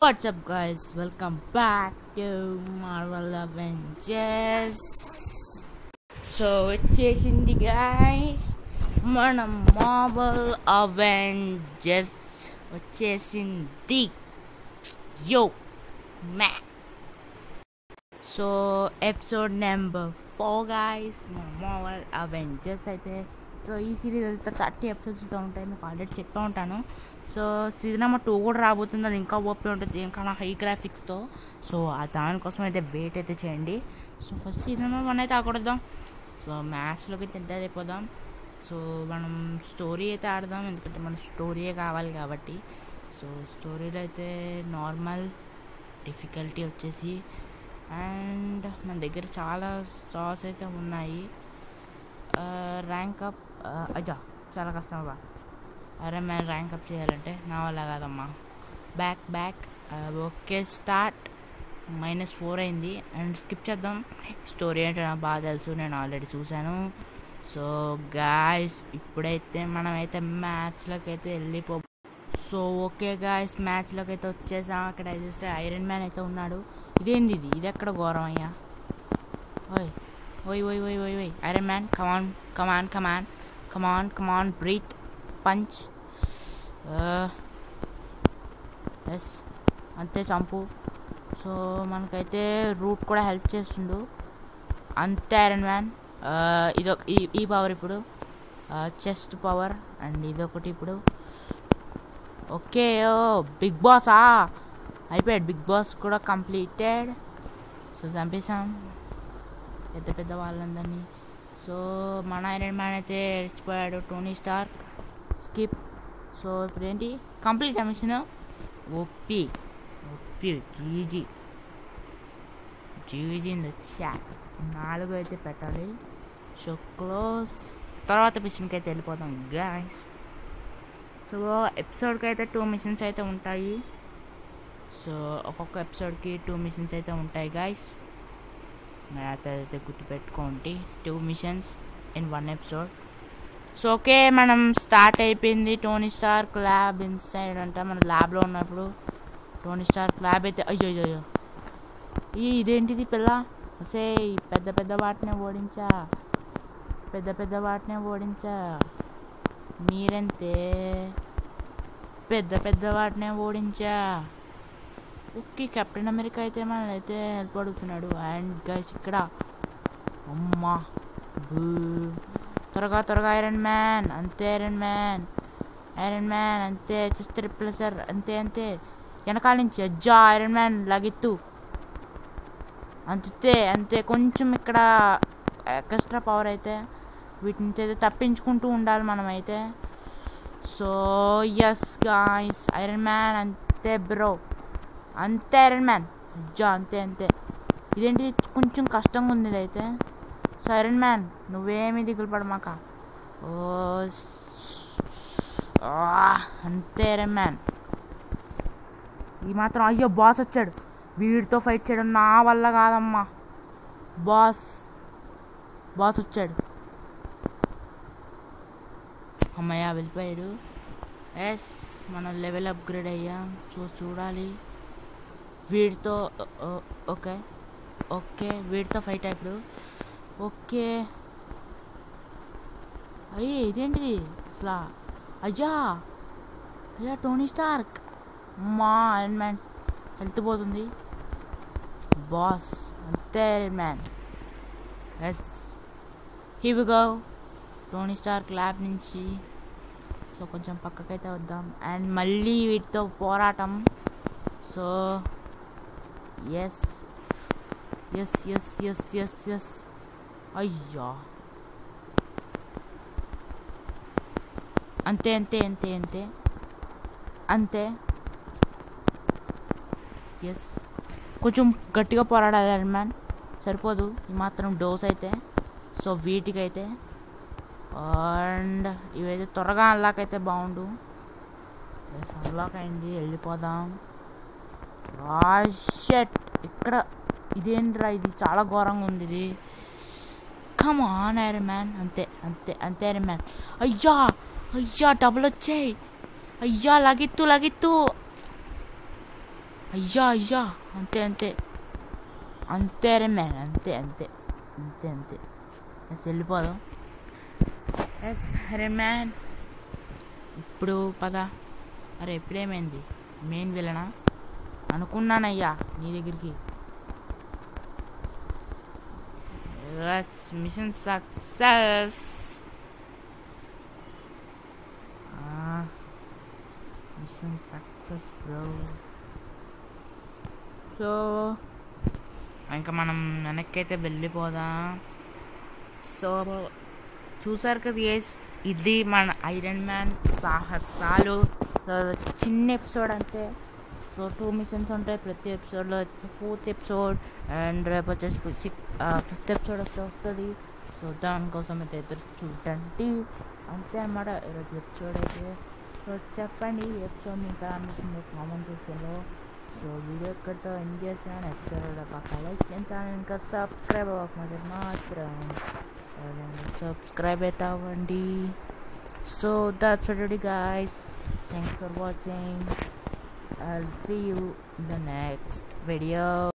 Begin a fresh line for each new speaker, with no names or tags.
What's up, guys? Welcome back to Marvel Avengers. So వచ్చేసింది guys మన Marvel Avengers వచ్చేసింది yo మ్యా so episode number four guys మన Marvel Avengers అయితే so ఈ సిరీస్ అయితే థర్టీ ఎపిసోడ్స్తో ఉంటాయి మీకు ఆల్రెడీ చెప్పే ఉంటాను సో సీజన్ నెంబర్ టూ కూడా రాబోతుంది అది ఇంకా ఓపీ ఉంటుంది ఇంకా హై గ్రాఫిక్స్తో సో ఆ దానికోసం అయితే వెయిట్ అయితే చేయండి so first season number one అయితే ఆకూడదాం సో మ్యాథ్స్లోకి తింటే అయిపోదాం సో మనం స్టోరీ అయితే ఆడదాం ఎందుకంటే మన స్టోరీయే కావాలి కాబట్టి సో స్టోరీలో అయితే నార్మల్ డిఫికల్టీ వచ్చేసి అండ్ మన దగ్గర చాలా స్టార్స్ అయితే ఉన్నాయి ర్యాంక్ అప్ అయ్యా చాలా కష్టం అబ్బా అరే మేము ర్యాంక్ అప్ చేయాలంటే నా వల్ల కాదమ్మా back back okay start minus four అయింది అండ్ స్కిప్ చేద్దాం స్టోరీ ఏంటో నాకు బాగా తెలుసు నేను ఆల్రెడీ చూశాను సో గాయస్ ఇప్పుడైతే మనమైతే మ్యాచ్లోకి అయితే వెళ్ళిపో సో ఓకే గాయస్ మ్యాచ్లోకి అయితే వచ్చేసాం అక్కడ చూస్తే ఐరన్ మ్యాన్ అయితే ఉన్నాడు ఇదేంది ఇది ఇది ఎక్కడ ఘోరం అయ్యా ఓయ్ ఓయ్ ఓయ్ ఓయ్ ఓయ్ ఓయ్ Iron Man come on come on come on come on come on breath punch yes అంతే చంపు సో మనకైతే రూట్ కూడా హెల్ప్ చేస్తుండు అంతే ఐరన్ మ్యాన్ ఇదొక ఈ ఈ పవర్ ఇప్పుడు చెస్ట్ పవర్ అండ్ ఇదొకటి ఇప్పుడు ఓకే ఓ బిగ్ బాసా అయిపోయాడు బిగ్ బాస్ కూడా కంప్లీటెడ్ సో చంపేసాం పెద్ద పెద్ద వాళ్ళందరినీ సో మన ఐరన్ మ్యాన్ అయితే రెచ్చిపోయాడు టోనీ స్టార్ స్కిప్ సో ఇప్పుడు ఏంటి కంప్లీట్ మిషన్ ఒప్పి ఒప్పి GG GG in the chat నాలుగు అయితే పెట్టాలి సో క్లోజ్ తర్వాత మిషన్కి అయితే వెళ్ళిపోతాం గాయస్ సో ఎపిసోడ్కి అయితే టూ మిషన్స్ అయితే ఉంటాయి సో ఒక్కొక్క ఎపిసోడ్కి టూ మిషన్స్ అయితే ఉంటాయి గాయస్ మ్యాథ్ అయితే గుర్తుపెట్టుకోండి two missions in one episode so okay మనం స్టార్ట్ అయిపోయింది టోనీ స్టార్ ల్యాబ్ ఇన్సైడ్ అంట మన ల్యాబ్లో ఉన్నప్పుడు టోనీ స్టార్ ల్యాబ్ అయితే అయ్యో అయ్యో అయ్యో ఈ ఇదేంటిది పిల్ల సే పెద్ద పెద్ద వాటినే ఓడించా పెద్ద పెద్ద వాటినే ఓడించా మీరంతే పెద్ద పెద్ద వాటినే ఓడించా ఓకే కెప్టెన్ అమెరికా అయితే మనల్ని అయితే హెల్ప్ అడుగుతున్నాడు అండ్ గైస్ ఇక్కడ అమ్మా బూ త్వరగా త్వరగా ఐరన్ మ్యాన్ అంతే ఐరన్ మ్యాన్ ఐరన్ మ్యాన్ అంతే జస్ట్ రిప్లేసర్ అంతే అంతే వెనకాల నుంచి అజ్జా ఐరన్ మ్యాన్ లగిత్తు అంతే అంతే కొంచెం ఇక్కడ ఎక్స్ట్రా పవర్ అయితే వీటి నుంచి అయితే తప్పించుకుంటూ ఉండాలి మనమైతే so yes guys Iron Man అంతే బ్రో అంతే ఐరన్ మ్యాన్ అజ్జా అంతే అంతే ఇదేంటి కొంచెం కష్టంగా ఉంది ఇదైతే సో ఐరన్ మ్యాన్ నువ్వేమి దిగులు పడమాక ఓ అంతే ఐరన్ మ్యాన్ ఈ మాత్రం అయ్యో బాస్ వచ్చాడు వీడితో ఫైట్ చేయడం నా వల్ల కాదమ్మా బాస్ బాస్ వచ్చాడు అమ్మయ్య వెళ్ళిపోయాడు ఎస్ మన లెవెల్ అప్గ్రేడ్ అయ్యాం సో చూడాలి వీడితో ఓకే ఓకే వీడితో ఫైట్ ఇప్పుడు ఓకే అయ్యి ఇదేంటిది అసలు అయ్యా అయ్యా టోనీ స్టార్క్ మా ఐరన్ మ్యాన్ హెల్త్ పోతుంది బాస్ అంతే ఐరన్ మ్యాన్ ఎస్ హివ్ గో టోనీ స్టార్క్ ల్యాబ్ నుంచి సో కొంచెం పక్కకైతే వద్దాం అండ్ మళ్ళీ వీటితో పోరాటం so yes yes yes yes yes yes అయ్యా అంతే అంతే అంతే అంతే అంతే ఎస్ కొంచెం గట్టిగా పోరాడాలి ఐరన్ మ్యాన్ సరిపోదు ఈ మాత్రం డోస్ అయితే సో వీటికైతే అండ్ ఇవైతే త్వరగా అన్లాక్ అయితే బాగుండు అన్లాక్ అయింది వెళ్ళిపోదాం షెట్ ఇక్కడ ఇదేంట్రా ఇది చాలా ఘోరంగా ఉంది ఇది కమ్ ఆన్ ఐరన్ మ్యాన్ అంతే అంతే అంతే ఐరన్ మ్యాన్ అయ్యా అయ్యా డబుల్ వచ్చాయి అయ్యా లగిత్తు లగిత్తు అయ్యా అయ్యా అంతే అంతే అంతేరే మ్యాన్ అంతే అంతే అంతే అంతే ఎస్ వెళ్ళిపోదాం ఎస్ అరే మ్యాన్ ఇప్పుడు పద అరే ఇప్పుడేమైంది మెయిన్ విలనా అనుకున్నానయ్యా నీ దగ్గరికి mission success mission success bro so ఇంకా మనం వెనక్కి అయితే వెళ్ళిపోదాం సో చూసారు కదా ఎస్ ఇది మన ఐరన్ మ్యాన్ సాహసాలు సో చిన్న ఎపిసోడ్ అంతే సో టూ మిషన్స్ ఉంటాయి ప్రతి ఎపిసోడ్లో ఫోర్త్ ఎపిసోడ్ అండ్ రేపు వచ్చేసి సిక్స్ ఫిఫ్త్ ఎపిసోడ్ వస్తే వస్తుంది సో దానికోసం అయితే ఎదురు చూడండి అంతే అన్నమాట ఈరోజు ఎపిసోడ్ అయితే సో చెప్పండి ఈ ఎపిసోడ్ మీకు ఎలా అనిపిస్తుంది కామెంట్ సెక్షన్లో సో వీడియో ఎక్కడితో ఎండ్ చేసాను ఎపిసోడ్ పక్క లైక్ చేస్తాను ఇంకా సబ్స్క్రైబ్ అవ్వకపోతే మాత్రం సబ్స్క్రైబ్ అయితే అవ్వండి so that's already guys thanks for watching i'll see you in the next video